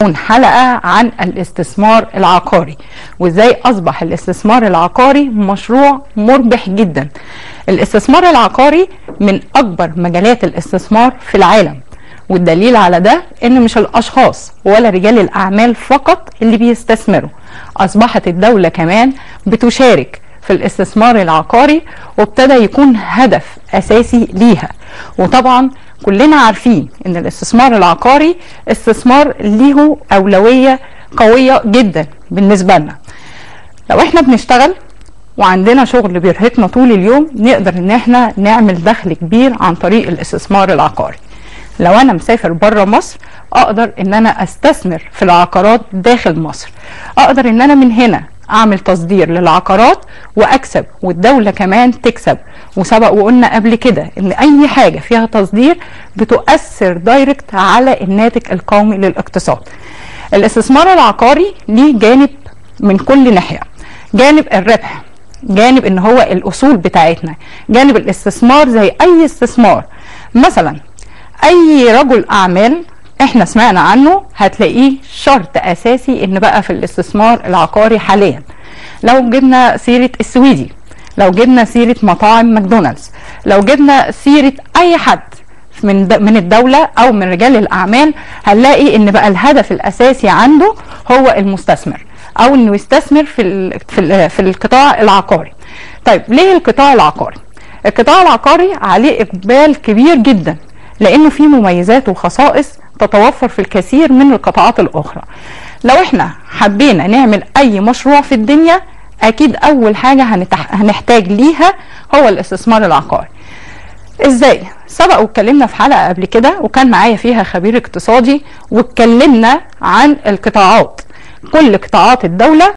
حلقة عن الاستثمار العقاري وازاي اصبح الاستثمار العقاري مشروع مربح جدا الاستثمار العقاري من اكبر مجالات الاستثمار في العالم والدليل على ده ان مش الاشخاص ولا رجال الاعمال فقط اللي بيستثمروا اصبحت الدولة كمان بتشارك في الاستثمار العقاري وابتدى يكون هدف اساسي ليها وطبعا كلنا عارفين ان الاستثمار العقاري استثمار ليه اولويه قويه جدا بالنسبه لنا لو احنا بنشتغل وعندنا شغل بيرهقنا طول اليوم نقدر ان احنا نعمل دخل كبير عن طريق الاستثمار العقاري لو انا مسافر بره مصر اقدر ان انا استثمر في العقارات داخل مصر اقدر ان انا من هنا اعمل تصدير للعقارات واكسب والدوله كمان تكسب وسبق وقلنا قبل كده ان اي حاجه فيها تصدير بتؤثر دايركت على الناتج القومي للاقتصاد الاستثمار العقاري ليه جانب من كل ناحيه جانب الربح جانب ان هو الاصول بتاعتنا جانب الاستثمار زي اي استثمار مثلا اي رجل اعمال احنا سمعنا عنه هتلاقيه شرط اساسي ان بقى في الاستثمار العقاري حاليا لو جبنا سيره السويدي لو جبنا سيره مطاعم ماكدونالدز لو جبنا سيره اي حد من من الدوله او من رجال الاعمال هنلاقي ان بقى الهدف الاساسي عنده هو المستثمر او انه يستثمر في ال في ال في القطاع العقاري طيب ليه القطاع العقاري القطاع العقاري عليه اقبال كبير جدا لانه فيه مميزات وخصائص تتوفر في الكثير من القطاعات الاخرى لو احنا حبينا نعمل اي مشروع في الدنيا اكيد اول حاجه هنتح... هنحتاج ليها هو الاستثمار العقاري ازاي سبق واتكلمنا في حلقه قبل كده وكان معايا فيها خبير اقتصادي واتكلمنا عن القطاعات كل قطاعات الدوله